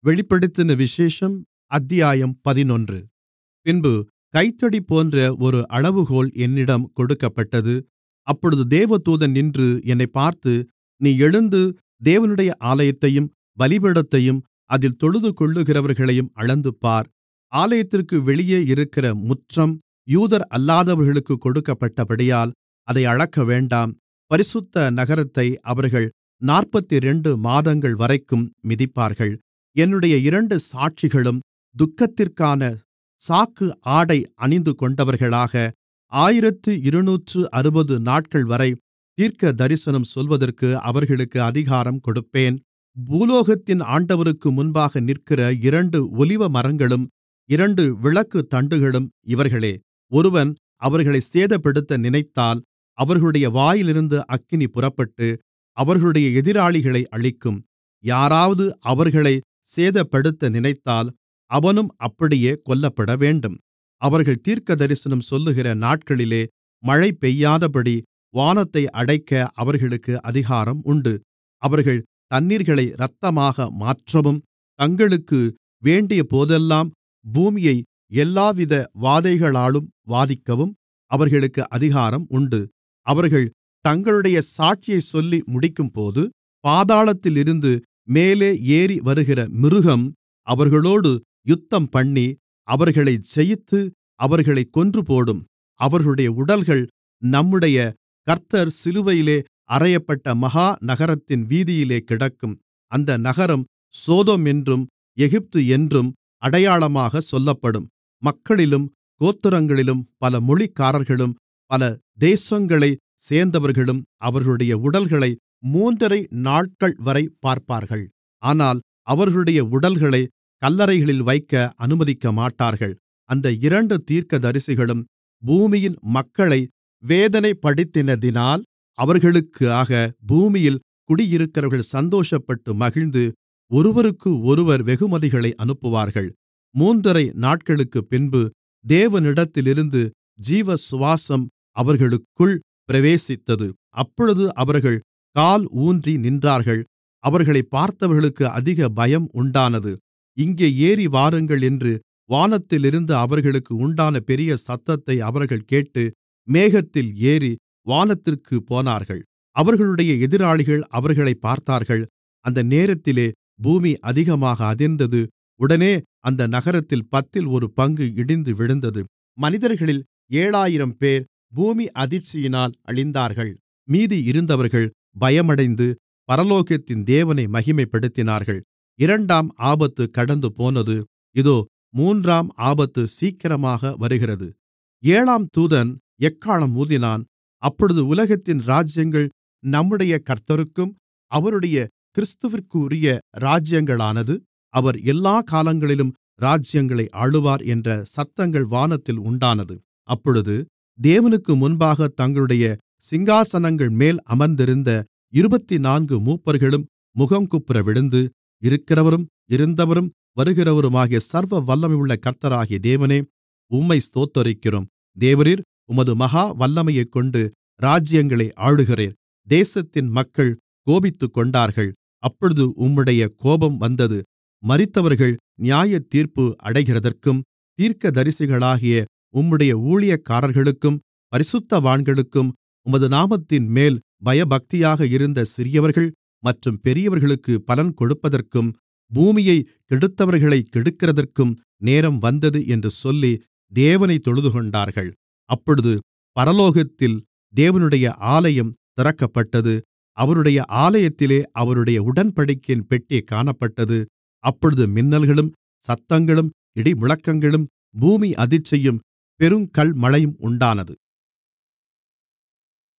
வெளிப்படுத்தின விசேஷம் அத்தியாயம் பதினொன்று பின்பு கைத்தடி போன்ற ஒரு அளவுகோல் என்னிடம் கொடுக்கப்பட்டது அப்பொழுது தேவதூதன் நின்று என்னைப் பார்த்து நீ எழுந்து தேவனுடைய ஆலயத்தையும் பலிபீடத்தையும் அதில் தொழுதுகொள்ளுகிறவர்களையும் அளந்துபார் ஆலயத்திற்கு வெளியே இருக்கிற முற்றம் யூதரல்லாதவர்களுக்குக் கொடுக்கப்பட்டபடியால் அதை அளக்கவேண்டாம் பரிசுத்த நகரத்தை அவர்கள் நாற்பத்திரண்டு மாதங்கள்வரைக்கும் மிதிப்பார்கள் என்னுடைய இரண்டு சாட்சிகளும் துக்கத்திற்கான சாக்கு ஆடை அணிந்துகொண்டவர்களாக ஆயிரத்து இருநூற்று அறுபது நாட்கள்வரை தீர்க்கதரிசனம் சொல்வதற்கு அவர்களுக்கு அதிகாரம் கொடுப்பேன் பூலோகத்தின் ஆண்டவருக்கு முன்பாக நிற்கிற இரண்டு ஒலிவமரங்களும் இரண்டு விளக்குத்தண்டுகளும் இவர்களே ஒருவன் அவர்களைச் சேதப்படுத்த நினைத்தால் அவர்களுடைய வாயிலிருந்து அக்கினி புறப்பட்டு அவர்களுடைய எதிராளிகளை அழிக்கும் யாராவது அவர்களைச் சேதப்படுத்த நினைத்தால் அவனும் அப்படியே கொல்லப்படவேண்டும் அவர்கள் தீர்க்கதரிசனம் சொல்லுகிற நாட்களிலே மழை பெய்யாதபடி வானத்தை அடைக்க அவர்களுக்கு அதிகாரம் உண்டு அவர்கள் தண்ணீர்களை இரத்தமாக மாற்றவும் தங்களுக்கு வேண்டியபோதெல்லாம் பூமியை எல்லாவித வாதைகளாலும் வாதிக்கவும் அவர்களுக்கு அதிகாரம் உண்டு அவர்கள் தங்களுடைய சாட்சியைச் சொல்லி முடிக்கும்போது பாதாளத்திலிருந்து மேலே ஏறிவருகிற மிருகம் அவர்களோடு யுத்தம்பண்ணி அவர்களைச் ஜெயித்து அவர்களைக் கொன்றுபோடும் அவர்களுடைய உடல்கள் நம்முடைய கர்த்தர் சிலுவையிலே அறையப்பட்ட மகா நகரத்தின் வீதியிலே கிடக்கும் அந்த நகரம் சோதோம் என்றும் எகிப்து என்றும் அடையாளமாகச் சொல்லப்படும் மக்களிலும் கோத்திரங்களிலும் பல மொழிக்காரர்களும் பல தேசங்களைச் சேர்ந்தவர்களும் அவர்களுடைய உடல்களை மூன்றரை நாட்கள்வரை பார்ப்பார்கள் ஆனால் அவர்களுடைய உடல்களைக் கல்லறைகளில் வைக்க அனுமதிக்கமாட்டார்கள் அந்த இரண்டு தீர்க்கதரிசிகளும் பூமியின் மக்களை வேதனைப்படுத்தினதினால் அவர்களுக்காக பூமியில் குடியிருக்கிறவர்கள் சந்தோஷப்பட்டு மகிழ்ந்து ஒருவருக்கொருவர் வெகுமதிகளை அனுப்புவார்கள் மூன்றரை நாட்களுக்குப்பின்பு தேவனிடத்திலிருந்து ஜீவசுவாசம் அவர்களுக்குள் பிரவேசித்தது அப்பொழுது அவர்கள் கால் ஊன்றி நின்றார்கள் அவர்களைப் பார்த்தவர்களுக்கு அதிக பயம் உண்டானது இங்கே ஏறி வாருங்கள் என்று வானத்திலிருந்து அவர்களுக்கு உண்டான பெரிய சத்தத்தை அவர்கள் கேட்டு மேகத்தில் ஏறி வானத்திற்குப் போனார்கள் அவர்களுடைய எதிராளிகள் அவர்களைப் பார்த்தார்கள் அந்த நேரத்திலே பூமி அதிகமாக அதிர்ந்தது உடனே அந்த நகரத்தில் பத்தில் ஒரு பங்கு இடிந்து விழுந்தது மனிதர்களில் ஏழாயிரம்பேர் பூமி அதிர்ச்சியினால் அழிந்தார்கள் மீதி இருந்தவர்கள் பயமடைந்து பரலோகத்தின் தேவனை மகிமைப்படுத்தினார்கள் இரண்டாம் ஆபத்து கடந்துபோனது இதோ மூன்றாம் ஆபத்து சீக்கிரமாக வருகிறது ஏழாம் தூதன் எக்காளம் ஊதினான் அப்பொழுது உலகத்தின் ராஜ்யங்கள் நம்முடைய கர்த்தருக்கும் அவருடைய கிறிஸ்துவிற்குரிய ராஜ்யங்களானது அவர் எல்லா காலங்களிலும் ராஜ்யங்களை ஆளுவார் என்ற சத்தங்கள் வானத்தில் உண்டானது அப்பொழுது தேவனுக்கு முன்பாக தங்களுடைய சிங்காசனங்கள் மேல் அமர்ந்திருந்த இருபத்துநான்கு மூப்பர்களும் முகங்குப்புற விழுந்து இருக்கிறவரும் இருந்தவரும் வருகிறவருமாகிய சர்வ வல்லமையுள்ள கர்த்தராகிய தேவனே உம்மை ஸ்தோத்தரிக்கிறோம் தேவரீர் உமது மகா வல்லமையைக்கொண்டு ராஜ்யங்களை ஆளுகிறீர் தேசத்தின் மக்கள் கோபித்துக்கொண்டார்கள் அப்பொழுது உம்முடைய கோபம் வந்தது மரித்தவர்கள் நியாயத்தீர்ப்பு அடைகிறதற்கும் தீர்க்கதரிசிகளாகிய உம்முடைய ஊழியக்காரர்களுக்கும் பரிசுத்தவான்களுக்கும் உமது நாமத்தின்மேல் பயபக்தியாக இருந்த சிறியவர்கள் மற்றும் பெரியவர்களுக்கு பலன் கொடுப்பதற்கும் பூமியை கெடுத்தவர்களைக் கெடுக்கிறதற்கும் நேரம் வந்தது என்று சொல்லி தேவனை தொழுதுகொண்டார்கள் அப்பொழுது பரலோகத்தில் தேவனுடைய ஆலயம் திறக்கப்பட்டது அவருடைய ஆலயத்திலே அவருடைய உடன்படிக்கையின் பெட்டி காணப்பட்டது அப்பொழுது மின்னல்களும் சத்தங்களும் இடிமுழக்கங்களும் பூமி அதிர்ச்சியும் பெருங்கல்மழையும் உண்டானது